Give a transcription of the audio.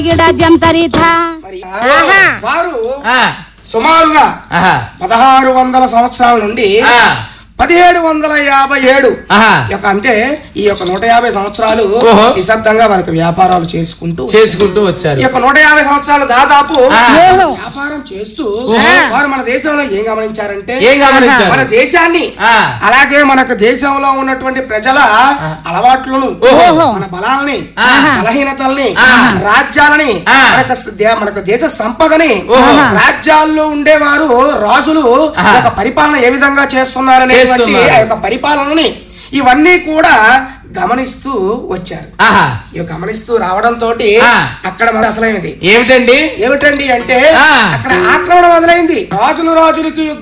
రాజ్యం తరిత మరి ఆహా. వారు ఆ, సుమారుగా ఆహా, పదహారు వందల సంవత్సరాల నుండి ఆ, పదిహేడు వందల యాభై ఏడు ఆహా. యొక్క అంటే ఈ యొక్క నూట యాభై సంవత్సరాలు ఓహో. నిశ్శబ్దంగా వారికి వ్యాపారాలు చేసుకుంటూ చేసుకుంటూ వచ్చారు ఈ యొక్క నూట యాభై సంవత్సరాలు దాదాపు ఆ. ఓహో. వ్యాపారం చేస్తూ ఓహో. వారు మన దేశంలో ఏం గమనించారంటే ఏం గమనించారు మన దేశాన్ని ఆ. అలాగే మనకు దేశంలో ఉన్నటువంటి ప్రజల అలవాట్లను ఓహో. మన బలాల్ని ఆహా. బలహీనతల్ని ఆహా. రాజ్యాలని ఆ. మనకు స- దే- మనకు దేశ సంపదని ఓహో. రాజ్యాల్లో ఉండేవారు రాజులు ఆహా. ఈ యొక్క పరిపాలన ఏ విధంగా చేస్తున్నారనేటువంటి చేస్తున్నారు. ఆ యొక్క పరిపాలనని ఇవన్నీ కూడా గమనిస్తూ వచ్చారు ఆహా ఇవి గమనిస్తూ రావడంతో ఆ. అక్కడ మన అసలైనది ఏమిటండి ఏమిటండి అంటే ఆ. అక్కడ ఆక్రమణ మొదలైంది రాజులు రాజులకి